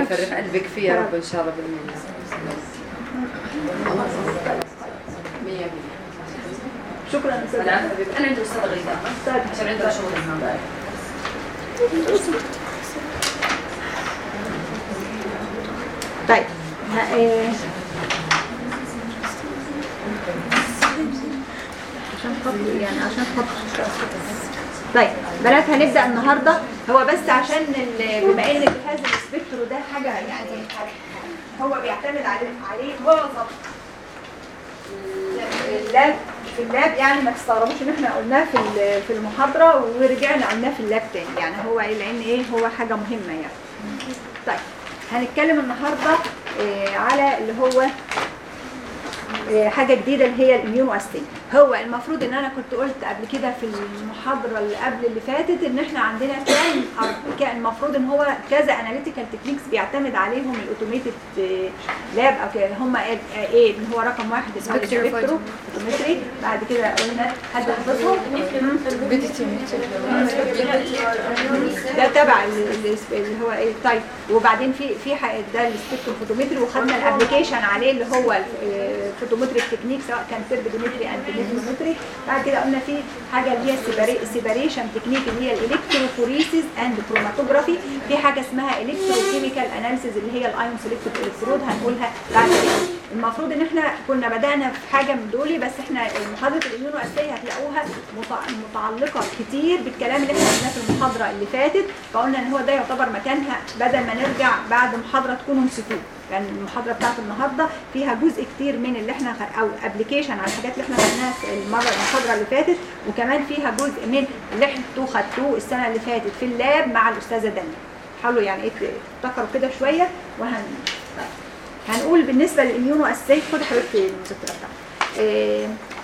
فرح قلبك فيه يا رب ان شاء الله بالمية شكرا يا استاذ انا انا عندي استاذ غيثاء طيب عشان عندنا شغل هنا طيب ها- آه، عشان خاطر يعني عشان خاطر طيب بنات هنبدا النهارده هو بس عشان ال- بما ان جهاز السبكترو ده حاجه يعني هو بيعتمد عليه عليه معظم اللاب في اللاب يعني ما تستغربوش ان احنا قلناه في ال- في المحاضره ورجعنا قلناه في اللاب تاني يعني هو إيه؟ لان ايه هو حاجه مهمه يعني طيب هنتكلم النهارده آه، على اللي هو آه، حاجه جديده اللي هي الاميونو اسيد هو المفروض ان انا كنت قلت قبل كده في المحاضره اللي قبل اللي فاتت ان احنا عندنا كان أر- كان المفروض ان هو كذا اناليتيكال تكنيكس بيعتمد عليهم الاوتوميتد لاب او كده هم ايه اللي هو رقم واحد اسمه Spectro سبكترو اوتومتري بعد كده قلنا حد حفظهم ده تبع ال- ال- اللي هو ايه طيب وبعدين في في ح- ده السبيكتروم فوتومتري وخدنا الابلكيشن عليه اللي هو الفوتومتري تكنيك سواء كان سيربيدومتري انتيمتري بعد كده قلنا في حاجه اللي هي السيباريشن تكنيك اللي هي الالكتروفوريسيس اند كروماتوجرافي في حاجه اسمها الكتروكيميكال اناليسيز اللي هي الايون سيلكتيف الكترود هنقولها بعد كده المفروض ان احنا كنا بدانا في حاجه من دول بس احنا محاضره الاميونو اساسيه هتلاقوها متع- متعلقه كتير بالكلام اللي احنا قلناه في المحاضره اللي فاتت فقلنا ان هو ده يعتبر مكانها بدل ما نرجع بعد محاضره تكونوا نسيتوه يعني المحاضره بتاعت النهارده فيها جزء كتير من اللي احنا خ- او ابلكيشن على الحاجات اللي احنا خدناها في المره المحاضره اللي فاتت وكمان فيها جزء من اللي انتوا خدتوه السنه اللي فاتت في اللاب مع الاستاذه دنيا حاولوا يعني ايه تفتكروا كده شويه وهن طيب. هنقول بالنسبه للاميونو اسيد خد حضرتك المذكره بتاعتك إيه،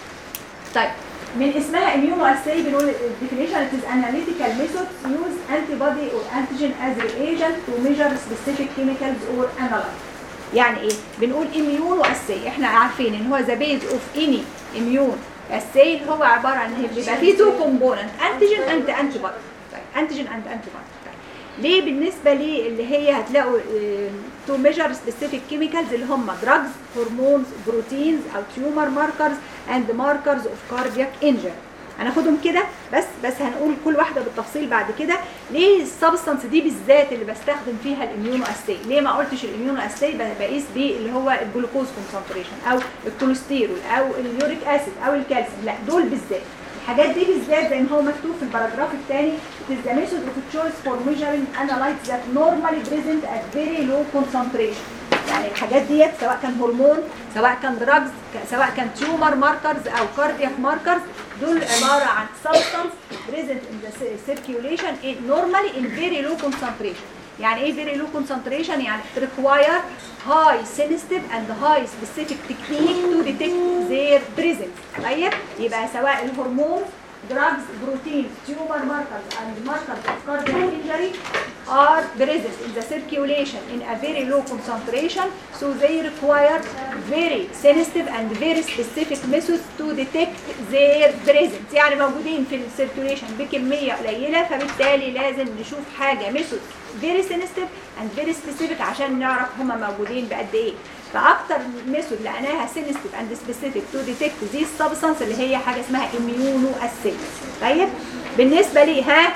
طيب من اسمها immuno assay بنقول definition it is analytical methods use antibody or antigen as reagent to measure specific chemicals or analyze يعني ايه بنقول immuno assay احنا عارفين ان هو the base of any immune assay هو عباره عن إن بيبقى فيه two component antigen and antibody طيب antigen and antibody طيب. ليه بالنسبه لي اللي هي هتلاقوا تو ميجر سبيسيفيك كيميكالز اللي هم دراجز هرمونز بروتينز او تيومر ماركرز اند ماركرز اوف كاردياك انجر هناخدهم كده بس بس هنقول كل واحده بالتفصيل بعد كده ليه السبستانس دي بالذات اللي بستخدم فيها الاميونو اساي ليه ما قلتش الاميونو اساي بقيس بيه اللي هو الجلوكوز كونسنتريشن او الكوليسترول او اليوريك اسيد او الكالسيوم لا دول بالذات الحاجات دي بالذات زي ما هو مكتوب في الباراجراف الثاني it is the method of choice for measuring analytes that normally present at very low concentration يعني الحاجات ديت سواء كان هرمون سواء كان دراجز سواء كان تيومر ماركرز او كاردياك ماركرز دول عباره عن substance present in the circulation in normally in very low concentration يعني ايه very low concentration يعني require high sensitive and high specific technique to detect their presence طيب يبقى سواء الهرمون drugs, proteins, tumor markers and markers of cardiac injury are present in the circulation in a very low concentration so they require very sensitive and very specific methods to detect their presence يعني موجودين في السيركيوليشن بكمية قليلة فبالتالي لازم نشوف حاجة methods very sensitive and very specific عشان نعرف هما موجودين بقد ايه فاكتر ميثود لقيناها sensitive and specific to detect these substance اللي هي حاجه اسمها immuno assay طيب بالنسبه لي ها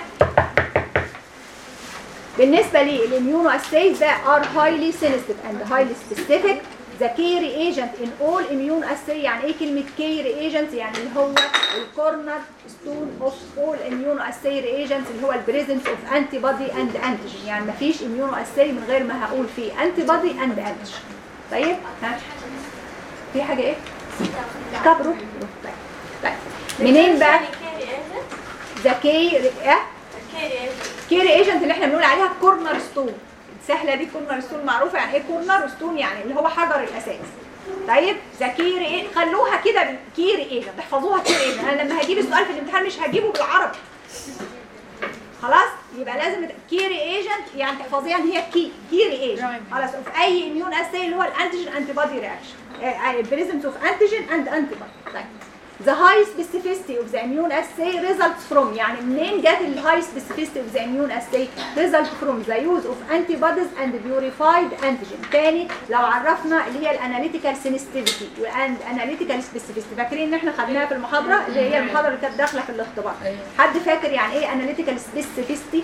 بالنسبه لي الاميونو اساي ده are highly sensitive and highly specific the key reagent in all immune assay يعني ايه كلمه key reagent يعني اللي هو الكورنر ستون اوف all immune assay reagents اللي هو البريزنس اوف antibody and antigen يعني مفيش immuno assay من غير ما هقول فيه antibody and antigen طيب ها في حاجه ايه طب روح روح طيب طيب منين بقى ذا كي كيري ايجنت اللي احنا بنقول عليها كورنر ستون السهله دي كورنر ستون معروفه يعني ايه كورنر ستون يعني اللي هو حجر الاساس طيب ذا كيري إيه؟ خلوها كده كيري ايجنت احفظوها كيري ايجنت انا لما هجيب السؤال في الامتحان مش هجيبه بالعربي خلاص يبقى لازم كيري ايجنت يعني تحفظيها ان هي كي كيري ايجنت خلاص في اي اميون اساي اللي هو الانتيجين انتي بودي رياكشن بريزنس اوف انتيجين اند انتي بودي طيب the high specificity of the immune assay results from يعني منين جت ال high specificity of the immune assay result from the use of antibodies and purified antigen تاني لو عرفنا اللي هي الاناليتيكال sensitivity and analytical specificity فاكرين ان احنا خدناها في المحاضره اللي هي المحاضره اللي كانت داخله في الاختبار حد فاكر يعني ايه analytical specificity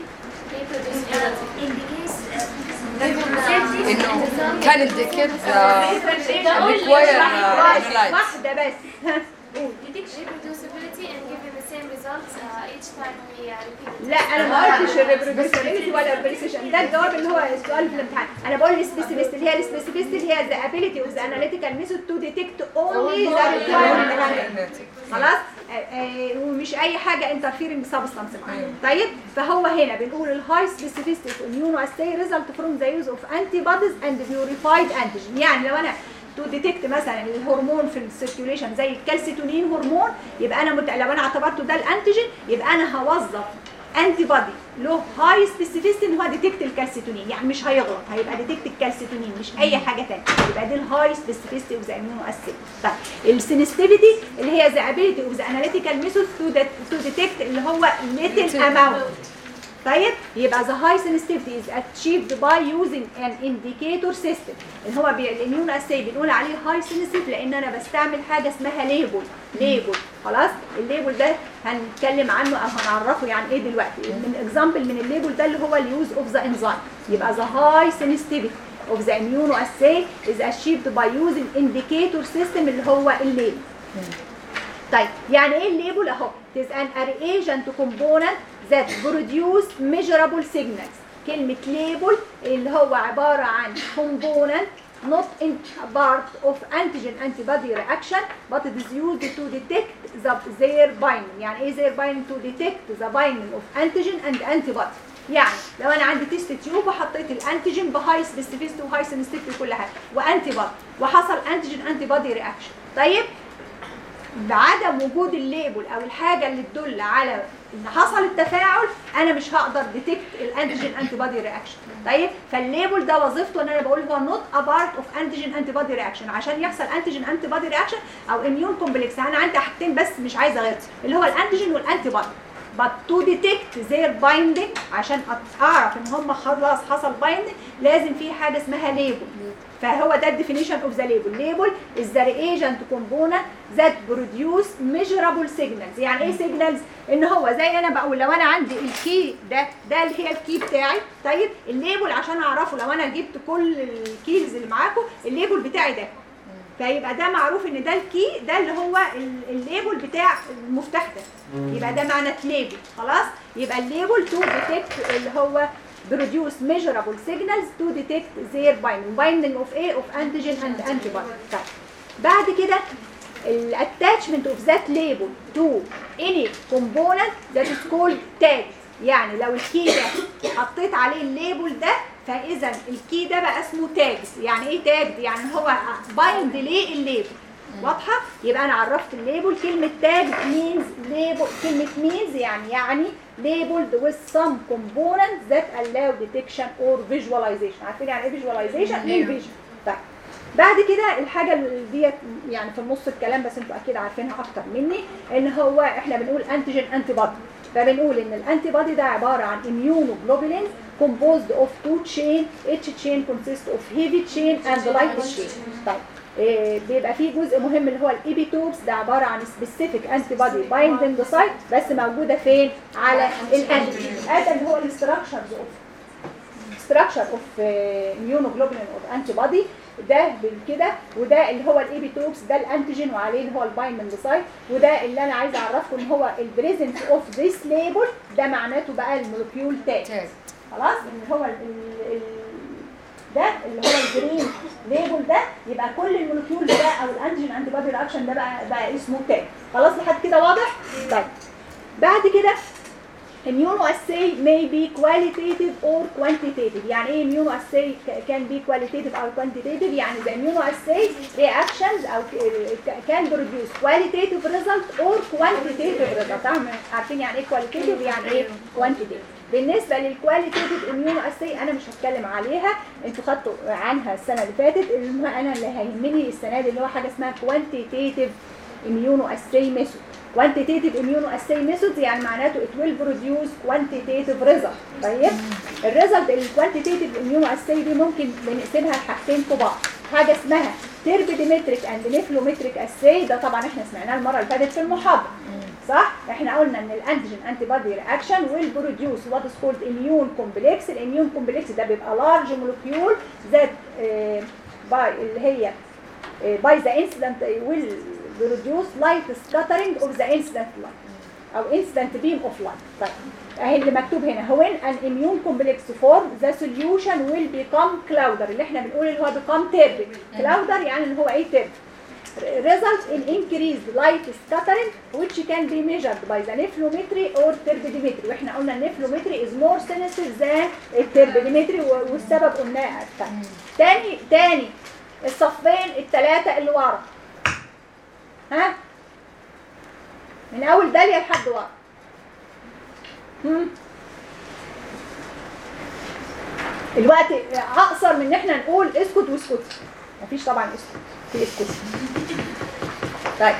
انه كان الديكت ريكواير واحده بس ها، قول. reproducibility and giving the same results uh, each time we uh, repeat it. لا انا ما قلتش الريبروديوسيبيليتي ولا البريسيشن ده الجواب اللي هو السؤال في الامتحان انا بقول السبيسيفيستي اللي هي السبيسيفيستي اللي هي the ability of the analytical method to detect only the requirement خلاص آه، آه، ومش اي حاجه انترفيرنج سبستانس طيب فهو هنا بنقول الهاي سبيسيفيستي اوف اميونو اساي ريزلت فروم ذا يوز اوف انتي بوديز اند بيوريفايد انتيجين يعني لو انا تو ديتكت مثلا الهرمون في السيركيوليشن زي الكالسيتونين هرمون يبقى انا مت... لو انا اعتبرته ده الانتيجين يبقى انا هوظف انتي بودي له هاي سبيسيفيستي ان هو ديتكت الكالسيتونين يعني مش هيغلط هيبقى ديتكت الكالسيتونين مش اي حاجه ثانيه يبقى دي الهاي سبيسيفيستي اوف ذا امينو اسيد طيب السنسيتيفيتي اللي هي ذا ابيليتي اوف ذا اناليتيكال ميثود تو ديتكت اللي هو ليتل اماونت طيب يبقى the high sensitivity is achieved by using an indicator system اللي هو بي... الاميون اساي بنقول عليه high sensitive لان انا بستعمل حاجه اسمها ليبل ليبل خلاص الليبل ده هنتكلم عنه او هنعرفه يعني ايه دلوقتي من اكزامبل من الليبل ده اللي هو اليوز اوف ذا انزيم يبقى the high sensitivity of the immunoassay is achieved by using indicator system اللي هو الليبل طيب يعني ايه الليبل اهو it is an reagent component that produce measurable signals كلمة label اللي هو عبارة عن component not in part of antigen antibody reaction but it is used to detect the, their binding يعني ايه their binding to detect the binding of antigen and antibody يعني لو انا عندي تيست تيوب وحطيت الانتيجين بهاي سبيسيفيستي وهاي سنسيتيفيتي وكل حاجه وانتي بودي وحصل انتيجين انتي بودي رياكشن طيب بعدم وجود الليبل او الحاجه اللي تدل على ان حصل التفاعل انا مش هقدر ديتكت الانتيجين انتي بودي رياكشن طيب فالليبل ده وظيفته ان انا بقول هو نوت ا بارت اوف انتيجين انتي بودي رياكشن عشان يحصل انتيجين انتي بودي رياكشن او اميون كومبلكس انا عندي حاجتين بس مش عايزه غيرهم اللي هو الانتيجين والانتي بودي but to detect their binding عشان اعرف ان هم خلاص حصل binding لازم في حاجه اسمها ليبل فهو ده الديفينيشن اوف ذا ليبل ليبل از ذا ريجنت كومبوننت ذات بروديوس ميجرابل سيجنالز يعني ايه سيجنالز ان هو زي انا بقول لو انا عندي الكي ده ده اللي هي الكي بتاعي طيب الليبل عشان اعرفه لو انا جبت كل الكيز اللي معاكم الليبل بتاعي ده فيبقى ده معروف ان ده الكي ده اللي هو ال- الليبل بتاع المفتاح ده يبقى ده معنى ليبل خلاص يبقى الليبل تو ديتكت اللي هو produce measurable signals to detect their binding binding of A of antigen and antibody طيب بعد كده الاتاتشمنت اوف ذات ليبل تو any component that is called tag يعني لو الكي ده حطيت عليه الليبل ده فاذا الكي ده بقى اسمه تاجز يعني ايه تاج يعني هو بايند ليه الليبل واضحه يبقى انا عرفت الليبل كلمه تاج مينز ليبل كلمه مينز يعني يعني labeled with some components that allow detection or visualization عارفين يعني ايه visualization ايه فيجن طيب بعد كده الحاجه اللي ديت يعني في النص الكلام بس انتوا اكيد عارفينها اكتر مني ان هو احنا بنقول انتيجين انتي بودي فبنقول ان الانتي بودي ده عباره عن immunoglobulins composed of two chain each chain consists of heavy chain and light chain طيب إيه بيبقى فيه جزء مهم اللي هو الايبيتوبس ده عباره عن سبيسيفيك انتي بودي بايندنج سايت بس موجوده فين على الانتيجين هذا اللي هو الاستراكشرز اوف structure of uh, immunoglobulin of antibody ده بالكده وده اللي هو الايبيتوبس ده الانتيجين وعليه اللي هو البايندنج سايت وده اللي انا عايزه اعرفكم ان هو البريزنس اوف ذيس ليبل ده معناته بقى المولكيول تاج تاج. خلاص اللي هو ال ال ده اللي هو الجرين ليبل ده يبقى كل المولكيول ده او الانتيجين انتي بودي رياكشن ده بقى بقى اسمه تاج خلاص لحد كده واضح طيب بعد كده immunoassay may be qualitative or quantitative يعني ايه immunoassay ca- can be qualitative or quantitative يعني the immunoassay reactions او ك- can produce qualitative result or quantitative result طبعاً عارفين يعني ايه qualitative يعني ايه quantitative بالنسبه للكواليتيف اميونو اسي انا مش هتكلم عليها انتوا خدتوا عنها السنه اللي فاتت المهم انا اللي هيهمني السنه دي اللي هو حاجه اسمها كوانتيتيف immuno assay method quantitative immuno assay method يعني معناته it will produce quantitative result طيب الريزلت الكوانتيتيف immuno assay دي ممكن بنقسمها لحاجتين كبار حاجه اسمها تربيديمتريك اند نيفلومتريك اساي ده طبعا احنا سمعناه المره اللي فاتت في المحاضره صح احنا قلنا ان الانتيجين انتي بودي رياكشن ويل بروديوس وات از كولد اميون كومبلكس الاميون كومبلكس ده بيبقى لارج مولكيول ذات باي اللي هي باي ذا انسيدنت ويل بروديوس لايت سكاترينج اوف ذا انسيدنت لايت او انسيدنت بيم اوف لايت طيب اهي اللي مكتوب هنا هو ان ان اميون كومبلكس فورم ذا سوليوشن ويل بيكم كلاودر اللي احنا بنقول اللي هو بيكم تيربي كلاودر يعني اللي هو ايه تيربي result in increased light scattering which can be measured by the nephelometry or turbidimetry واحنا قلنا النفلومتري is more sensitive than التربيديمتري والسبب قلناه أكتر. تاني تاني الصفين الثلاثة اللي ورا ها من اول دالية لحد ورا هم؟ الوقت اقصر من ان احنا نقول اسكت واسكت مفيش طبعا اسكت في اسكت طيب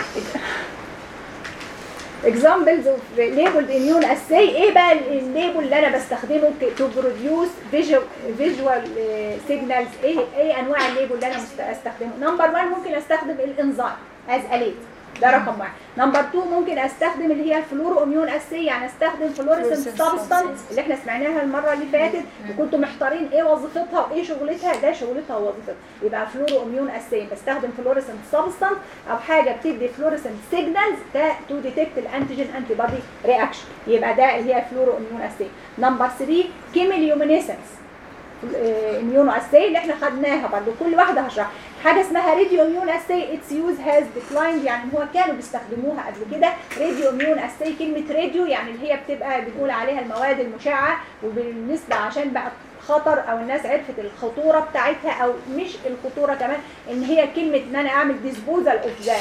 examples of labeled immune assay ايه بقى الليبل اللي انا بستخدمه to produce visual visual uh, signals ايه ايه انواع الليبل اللي انا مست- استخدمه نمبر 1 ممكن استخدم الانزيم از اليت ده رقم واحد نمبر 2 ممكن استخدم اللي هي الفلورو اميون اسي يعني استخدم فلوريسنت سبستانس اللي احنا سمعناها المره اللي فاتت وكنتوا محتارين ايه وظيفتها وايه شغلتها ده شغلتها ووظيفتها يبقى فلورو اميون اسي بستخدم فلوريسنت سبستانس او حاجه بتدي فلوريسنت سيجنالز ده تو ديتكت الانتيجين انتي بودي رياكشن يبقى ده اللي هي فلورو اميون اسي نمبر 3 كيميليومينيسنس اميونو اساي اللي احنا خدناها برضو كل واحده هشرحها حاجه اسمها راديو اميون اساي اتس يوز هاز ديكلايند يعني هو كانوا بيستخدموها قبل كده راديو اميون اساي كلمه راديو يعني اللي هي بتبقى بنقول عليها المواد المشعه وبالنسبه عشان بقى خطر او الناس عرفت الخطوره بتاعتها او مش الخطوره كمان ان هي كلمه ان انا اعمل ديسبوزال اوف ذا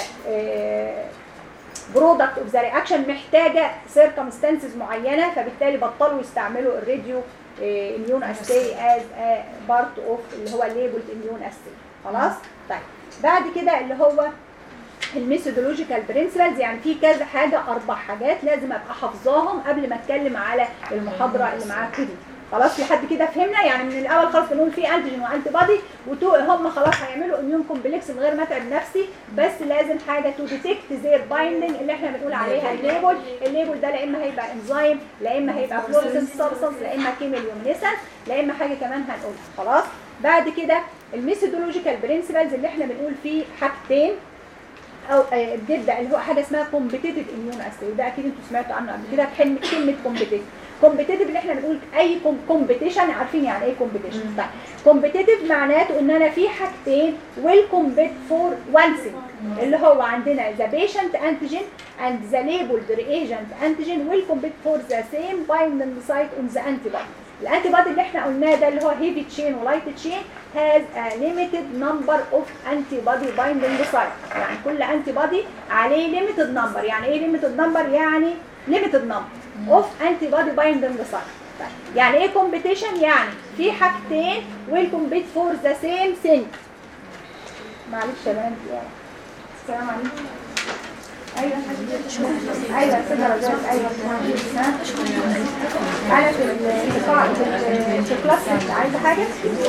برودكت اوف ذا رياكشن محتاجه سيركمستانسز معينه فبالتالي بطلوا يستعملوا الراديو اميون اساي از بارت اوف اللي هو ليبلد اميون اساي خلاص طيب بعد كده اللي هو الميثودولوجيكال برنسبلز يعني في كذا حاجه اربع حاجات لازم ابقى حافظاهم قبل ما اتكلم على المحاضره اللي معاكم دي خلاص لحد كده فهمنا يعني من الاول خالص بنقول في انتيجين وانتي بادي وتو هم خلاص هيعملوا اميون كومبلكس من غير ما اتعب نفسي بس لازم حاجه تو ديتكت زير بايندنج اللي احنا بنقول عليها الليبل الليبل ده لا اما هيبقى انزيم لا اما هيبقى فلورسنت سبستانس لا اما كيميليومينيسنس لا اما حاجه كمان هنقولها خلاص بعد كده الميثودولوجيكال برنسبلز اللي احنا بنقول فيه حاجتين او آه، بتبدا اللي هو حاجه اسمها كومبيتيتيف اميون اساي ده اكيد انتوا سمعتوا عنه قبل كده كلمه كلمه كومبيتيتيف كومبيتيتيف اللي احنا بنقول اي كومبيتيشن عارفين يعني ايه كومبيتيشن طيب كومبيتيتيف معناته ان انا في حاجتين ويل كومبيت فور وان ثينج اللي هو عندنا ذا بيشنت انتيجين اند ذا ليبلد ريجنت انتيجين ويل كومبيت فور ذا سيم بايندنج سايت اون ذا انتي بودي الانتي بودي اللي احنا قلناه ده اللي هو هيفي تشين ولايت تشين has a limited number of antibody binding site يعني كل انتي بودي عليه limited number يعني ايه limited number يعني limited number of antibody binding site طيب، يعني ايه competition يعني في حاجتين will compete for the same thing معلش يا بنات السلام عليكم ايوه ايوه السيجاره جت ايوه ها انا في ال- في القاعة- في ال- في الكلاس عايزه حاجه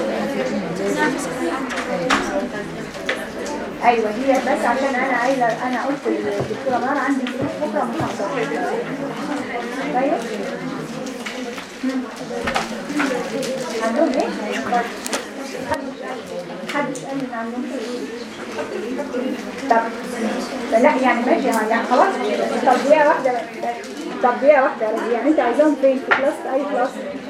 ايوه هي بس عشان انا عايزه انا قلت للدكتوره منار عندي ظروف بكره مش هقدر طيب عندهم ايه؟ طيب. حد يسالني إن عندهم ايه؟ طب لا يعني ماشي يعني خلاص طب دقيقه واحده طب دقيقه واحده يعني انت عايزاهم فين في كلاس اي كلاس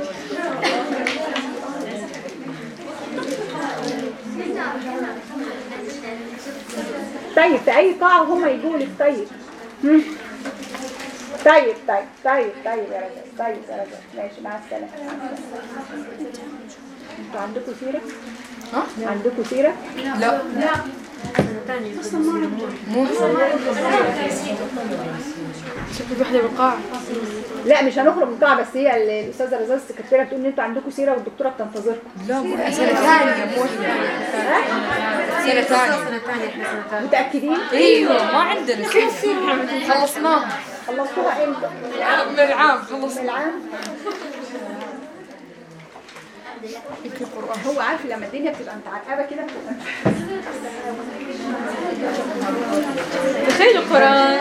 طيب في اي قاعه هم يجوا لك طيب هم؟ طيب طيب طيب طيب يا رجل طيب يا رجل ماشي مع السلامه مع السلامة. انتوا عندكم سيره؟ ها؟ عندكم سيره؟ لا مو شوف واحدة بالقاع لا مش هنخرج من القاعه بس هي ال- الاستاذه رزاز السكرتيره بتقول ان انتوا عندكم سيره والدكتوره بتنتظركم لا مو- سنة ثانية مو واحدة سنة ثانية متاكدين ايوه ما عندنا خلصناها خلصتوها امتى من العام من خلصنا العام هو عارف لما الدنيا بتبقى متعقبه كده بتبقى تخيل القرآن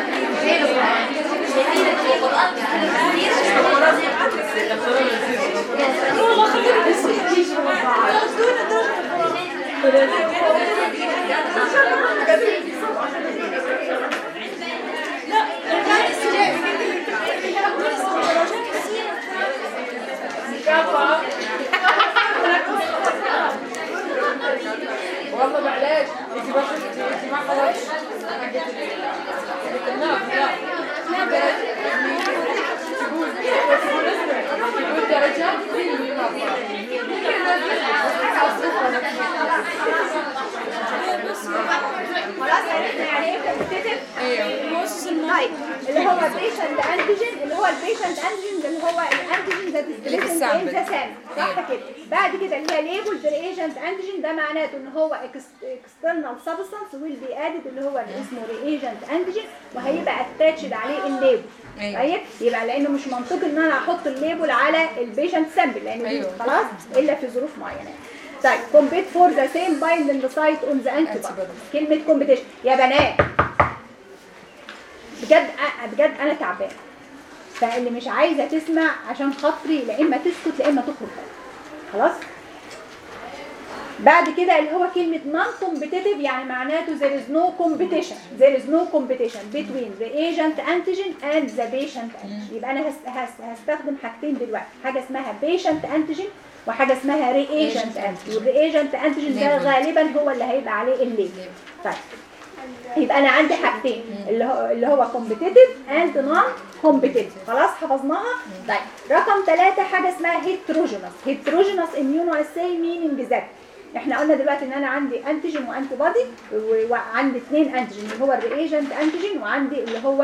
والله معلش انت ما انت انت ما خلصت تقول درجات خلاص عرفنا يعني ايه كومبتيتيف ايوه طيب اللي هو البيشنت انتيجين اللي هو البيشنت انتيجين اللي هو الانتيجين ذات اللي في بريزنت ان السامبل. ذا سامبل صح كده بعد كده اللي هي ليبل ريجنت انتيجين ده معناته ان هو اكسترنال سبستانس ويل بي ادد اللي هو اللي اسمه ريجنت انتيجين وهيبقى اتاتشد عليه الليبل أيوة. طيب يبقى لانه مش منطقي ان انا احط الليبل على البيشنت سامبل لان دي أيوة. خلاص الا في ظروف معينه طيب كومبيت فور ذا سيم بايندنج سايت اون ذا انتي Antibody. كلمه كومبيتيشن يا بنات بجد بجد انا تعبان فاللي مش عايزه تسمع عشان خاطري لا اما تسكت لا اما تخرج خلاص بعد كده اللي هو كلمة non competitive يعني معناته there is no competition there is no competition between the agent antigen and the patient antigen يبقى أنا هس- هس- هستخدم حاجتين دلوقتي حاجة اسمها patient antigen وحاجة اسمها reagent antigen والreagent antigen ده Label. غالبا هو اللي هيبقى عليه الليبل طيب يبقى انا عندي حاجتين اللي هو اللي هو competitive and non competitive خلاص حفظناها طيب رقم ثلاثة حاجة اسمها heterogeneous heterogeneous immunoassay meaning that احنا قلنا دلوقتي ان انا عندي انتيجين وانتي بودي وعندي اثنين انتيجين اللي هو الريجنت انتيجين وعندي اللي هو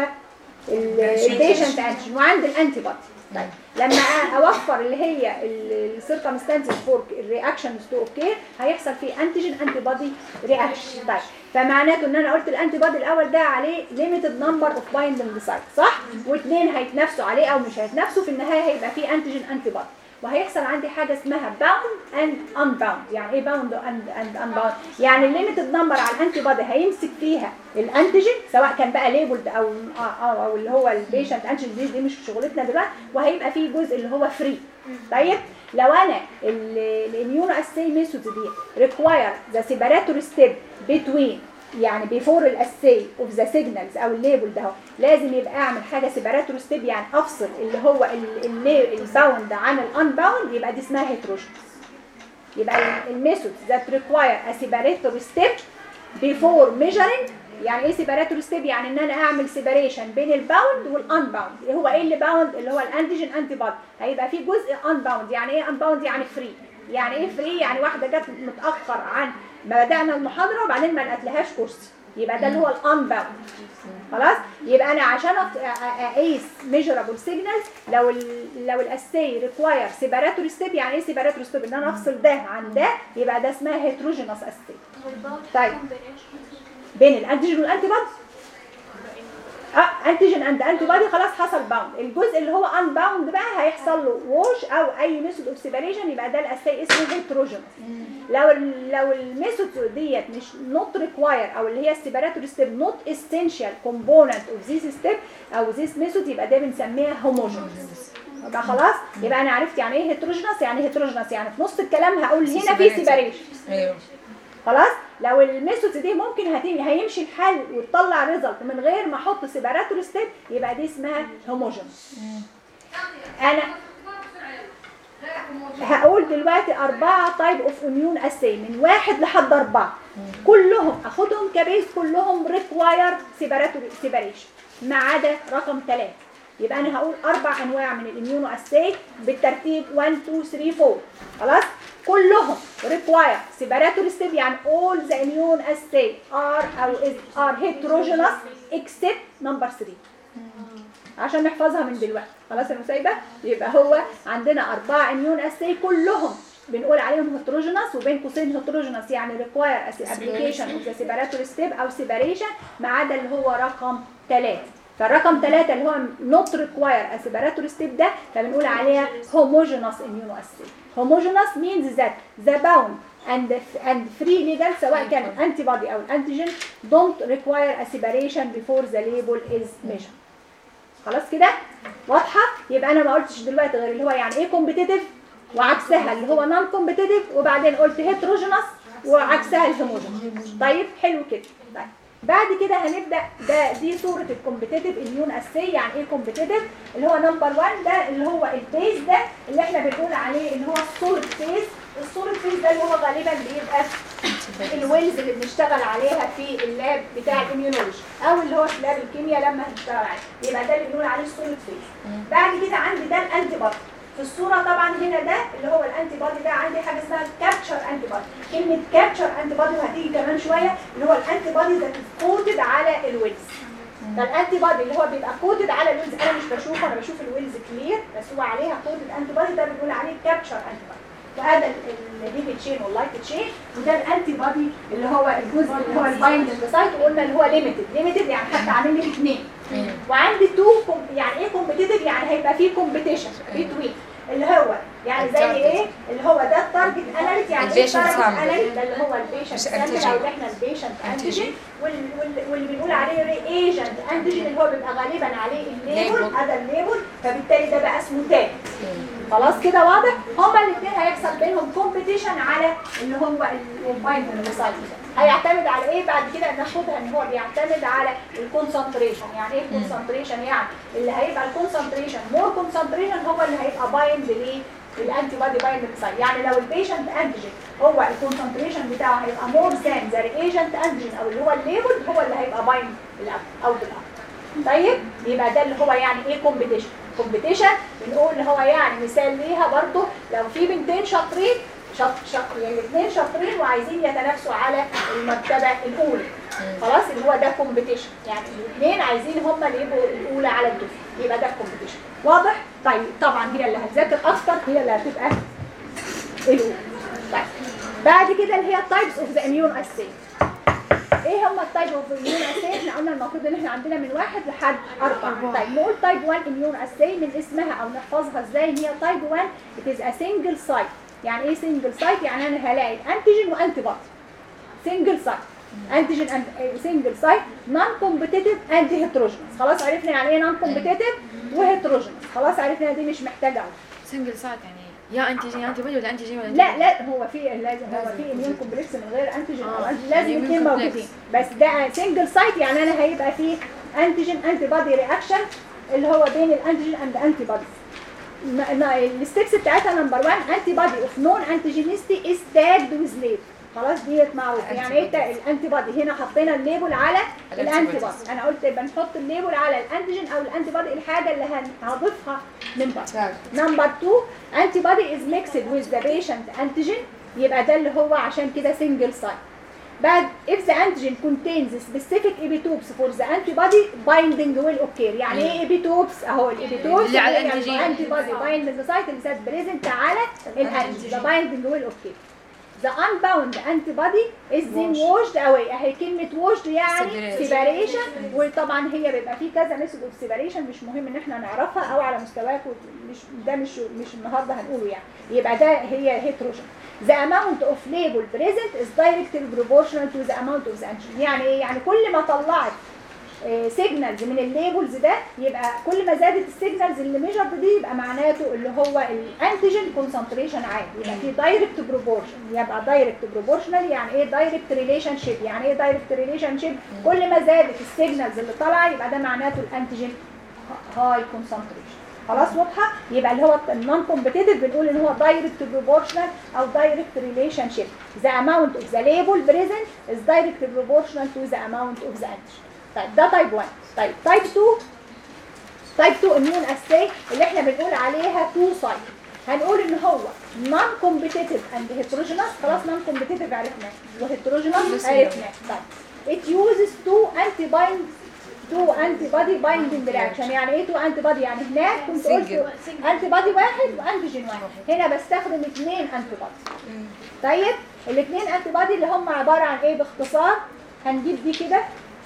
البيشنت انتيجين وعندي الانتي بودي طيب لما اوفر اللي هي السيركمستانسز فور الرياكشنز تو اوكي هيحصل فيه انتيجين انتي بودي رياكشن طيب فمعناته ان انا قلت الانتي بودي الاول ده عليه ليميتد نمبر اوف بايندنج سايت صح واثنين هيتنافسوا عليه او مش هيتنافسوا في النهايه هيبقى فيه انتيجين انتي بودي وهيحصل عندي حاجه اسمها باوند اند ان باوند يعني ايه باوند اند اند ان باوند يعني الليميتد نمبر على الانتي بودي هيمسك فيها الانتيجين سواء كان بقى ليبلد او او, أو اللي هو البيشنت انتيجين دي, دي مش شغلتنا دلوقتي وهيبقى فيه جزء اللي هو فري طيب لو انا الاميونو اساي ميثود دي ريكواير ذا سيبراتوري ستيب بتوين يعني بيفور الاساي اوف ذا سيجنالز او الليبل ده هو لازم يبقى اعمل حاجه سيبراتوري ستيب يعني افصل اللي هو ال- اللي- الباوند عن الان باوند يبقى دي اسمها هيتروجينس يبقى الميثود ذات ريكواير ا سيبراتوري ستيب بيفور ميجرنج يعني ايه سيبراتوري ستيب يعني ان انا اعمل سيبريشن بين الباوند والان باوند هو ايه اللي باوند اللي هو الانتيجين انتي بودي هيبقى في جزء ان باوند يعني ايه ان باوند يعني فري يعني ايه فري يعني واحده جت متاخر عن ما بدانا المحاضره وبعدين ما لقيتلهاش كرسي يبقى ده اللي هو الان باوند خلاص يبقى انا عشان أط- أ- أ- اقيس ميجرابل سيجنالز لو ال لو الاساي ريكواير سيبراتوري ستيب يعني ايه سيبراتوري ستيب ان انا افصل ده عن ده يبقى ده اسمها هيتروجينوس اساي طيب بين الانتيجين والانتي بودي اه انتيجين اند انتي بودي خلاص حصل باوند الجزء اللي هو ان باوند بقى هيحصل له ووش او اي ميثود اوف سيبريشن يبقى ده الاساي اسمه هيتروجينوس لو ال لو الميثود ديت مش نوت ريكواير او اللي هي السيبراتوري ستيب نوت اسينشال كومبوننت اوف ذيس ستيب او ذيس ميثود يبقى ده بنسميها هوموجينوس يبقى خلاص يبقى انا عرفت يعني ايه هيتروجينوس يعني هيتروجينوس يعني في نص الكلام هقول هنا في سيبريشن ايوه خلاص لو الميثود دي ممكن هتم هيمشي الحل وتطلع ريزلت من غير ما احط سيبراتوري ستيب يبقى دي اسمها هوموجينوس انا هقول دلوقتي أربعة تايب اوف اميون اساي من واحد لحد أربعة كلهم أخدهم كبيس كلهم ريكواير سيبراتوري سيبريشن ما عدا رقم ثلاثة يبقى أنا هقول أربع أنواع من الاميونو اساي بالترتيب 1 2 3 4 خلاص كلهم require separatory step يعني all the immune assay are أو is are heterogeneous except number 3 عشان نحفظها من دلوقتي خلاص يا مسيبه يبقى هو عندنا اربعه اميون اسي كلهم بنقول عليهم هيتروجينس وبين قوسين هيتروجينس يعني ريكواير ابلكيشن اوف ذا سيبراتور ستيب او سيبريشن ما عدا اللي هو رقم ثلاثه فالرقم ثلاثة اللي هو نوت ريكواير سيبراتور ستيب ده فبنقول عليها homogeneous immunoassay homogeneous means that the bound and and free legal سواء كان antibody او الانتيجين don't require a separation before the label is measured خلاص كده واضحه يبقى انا ما قلتش دلوقتي غير اللي هو يعني ايه كومبيتيتيف وعكسها اللي هو نون كومبيتيتيف وبعدين قلت هيتروجينس وعكسها الهوموجينس طيب حلو كده طيب بعد كده هنبدا ده دي صوره الكومبيتيتيف اميون اسي يعني ايه كومبيتيتيف اللي هو نمبر 1 ده اللي هو البيز ده اللي احنا بنقول عليه ان هو السوليد فيز السوليد فيز ده اللي هو غالبا بيبقى الويلز اللي بنشتغل عليها في اللاب بتاع الاميونولوجي او اللي هو في لاب الكيمياء لما هنشتغل عليه يبقى ده اللي بنقول عليه السوليد فيز بعد كده عندي ده الانتي بودي في الصورة طبعا هنا ده اللي هو الانتي بودي ده عندي حاجة اسمها كابتشر انتي بودي كلمة كابتشر انتي بودي وهتيجي كمان شوية اللي هو الانتي بودي ده كوتد على الويلز فالانتي بودي اللي هو بيبقى كوتد على الويلز انا مش بشوفه انا بشوف الويلز كلير بس هو عليها كوتد انتي بودي ده بنقول عليه كابتشر انتي بودي وهذا الليبي تشين واللايت تشين وده الانتي بودي اللي هو الجزء اللي هو البايندنج سايت وقلنا اللي هو ليميتد ليميتد يعني حتى عامل لي اثنين وعندي تو يعني ايه كومبيتيتيف يعني هيبقى فيه كومبيتيشن بتوين اللي هو يعني زي ايه اللي هو ده التارجت اناليت يعني ايه البيشنت التارجت sample. اناليت ده اللي هو البيشنت مش سامبل antigen. او اللي احنا البيشنت انتيجين واللي بنقول عليه ري ايجنت انتيجين اللي هو بيبقى غالبا عليه الليبل Label. هذا الليبل فبالتالي ده بقى اسمه تاج خلاص كده واضح هما الاثنين هيحصل بينهم كومبيتيشن على اللي هو البايندنج سايت هيعتمد على ايه بعد كده ناخدها ان هو بيعتمد على الكونسنتريشن يعني ايه الكونسنتريشن يعني اللي هيبقى الكونسنتريشن مور كونسنتريشن هو اللي هيبقى بايند ليه الانتي بودي بايندنج سايت يعني لو البيشنت انتيجين هو الكونسنتريشن بتاعه هيبقى مور ذان ذا ايجنت انتيجين او اللي هو الليبل هو اللي هيبقى بايند او بالاكتر طيب يبقى ده اللي هو يعني ايه كومبيتيشن كومبيتيشن بنقول اللي هو يعني مثال ليها برضو لو في بنتين شاطرين شط شط يعني الاثنين شاطرين وعايزين يتنافسوا على المرتبه الاولى خلاص اللي هو ده كومبيتيشن يعني الاثنين عايزين هم اللي يبقوا الاولى على الدفعه يبقى ده كومبيتيشن واضح طيب طبعا هي اللي هتذاكر اكتر هي اللي هتبقى الاولى طيب بعد كده اللي هي تايبس اوف ذا اميون اسي ايه هم التايب اوف اميون اسي احنا قلنا المفروض ان احنا عندنا من واحد لحد اربعه طيب نقول تايب 1 اميون اسي من اسمها او نحفظها ازاي ان هي تايب 1 it is a single site يعني ايه single site يعني انا هلاقي انتيجين وانتي بودي single site انتيجين اند سنجل سايت نون كومبيتيتيف اند هيتروجينس خلاص عرفنا يعني ايه نون كومبيتيتيف وهيتروجينس خلاص عرفنا دي مش محتاجه أوي. سنجل سايت يعني يا انتيجين يا انتي بودي ولا انتيجين ولا لا لا هو في لازم هو في اميون كومبلكس من غير انتيجين او آه، أنتي- لازم immune الاثنين complex. موجودين بس ده سنجل سايت يعني انا هيبقى فيه انتيجين انتي بودي رياكشن اللي هو بين الانتيجين اند انتي بوديز الستبس بتاعتها نمبر 1 انتي بودي اوف نون انتيجينيستي از تاجد ويز ليبل خلاص ديت معروفه يعني ايه تا- الانتي بودي هنا حطينا الليبل على الانتي بودي انا قلت يبقى نحط الليبل على الانتيجين او الانتي بودي الحاجه اللي هن- هضيفها من بره نمبر 2 انتي بودي از ميكسد ويز ذا بيشنت انتيجين يبقى ده اللي هو عشان كده سنجل سايت بعد if the antigen contains specific epitopes for the antibody binding will occur يعني ايه epitopes اهو الابيتوبس اللي على الأنتيجين. انتي بودي binding site اللي سات بريزنت على الانتيجين the binding will occur the unbound antibody is then washed away اهي كلمة washed يعني Separation. separation وطبعا هي بيبقى في كذا ميثود اوف separation مش مهم ان احنا نعرفها او على مستواك مش ده مش مش النهارده هنقوله يعني يبقى ده هي هيتروجين the amount of label present is directly proportional to the amount of the antigen يعني ايه يعني كل ما طلعت سيجنالز من الليبلز ده يبقى كل ما زادت السيجنالز اللي ميجرد دي يبقى معناته اللي هو الانتيجين كونسنتريشن عالي يبقى في دايركت بروبورشن يبقى دايركت بروبورشنال يعني ايه دايركت ريليشن شيب يعني ايه دايركت ريليشن شيب كل ما زادت السيجنالز اللي طالعه يبقى ده معناته الانتيجين هاي كونسنتريشن خلاص واضحه يبقى اللي هو النون كومبيتيتيف بنقول ان هو دايركت بروبورشنال او دايركت ريليشن شيب the amount of the label present is direct proportional to the amount of the antigen طيب ده تايب 1 طيب تايب 2 تايب 2 اميون اساي اللي احنا بنقول عليها تو سايت هنقول ان هو نون كومبيتيتيف اند هيتروجينس خلاص نون كومبيتيتيف عرفناه وهيتروجينس بس عرفناه طيب it uses two anti bind تو انتي بادي بايندنج رياكشن يعني ايه تو انتي بادي يعني هناك كنت قلت Single. انتي بادي واحد وانتيجين واحد هنا بستخدم اثنين انتي بادي طيب الاثنين انتي بادي اللي هم عباره عن ايه باختصار هنجيب دي كده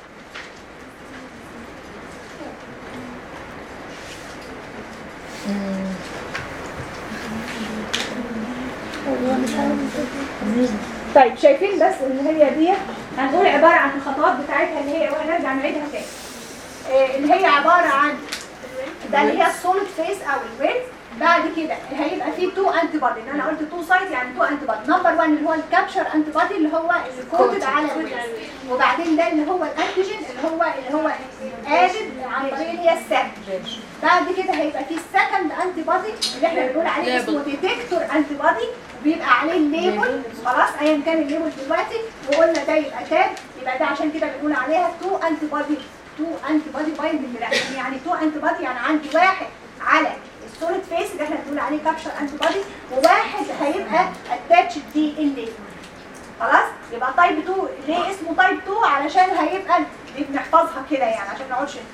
طيب شايفين بس ان هي دي هنقول عباره عن الخطوات بتاعتها اللي هي وهنرجع نعيدها تاني آه، اللي هي عباره عن ده اللي هي السوليد فيس او الويت بعد كده هيبقى فيه تو انتي بادي انا قلت تو سايت يعني تو انتي بادي نمبر 1 اللي هو الكابشر انتي بادي اللي هو اللي كوتد على الويت وبعدين ده اللي هو الانتيجين اللي هو اللي هو ادد عن طريق اللي هي السهم بعد كده هيبقى فيه السكند انتي بادي اللي احنا بنقول عليه اسمه ديتكتور انتي بادي بيبقى عليه الليبل خلاص ايا كان الليبل دلوقتي وقلنا ده يبقى تاب يبقى ده عشان كده بنقول عليها تو انتي بادي تو انتي بادي بايندنج رياكشن يعني تو انتي بادي يعني عندي واحد على السوليد فيس اللي احنا بنقول عليه كابشر انتي بادي وواحد هيبقى اتاتش دي الليبل خلاص يبقى تايب 2 ليه اسمه تايب 2 علشان هيبقى بنحفظها كده يعني عشان ما نقعدش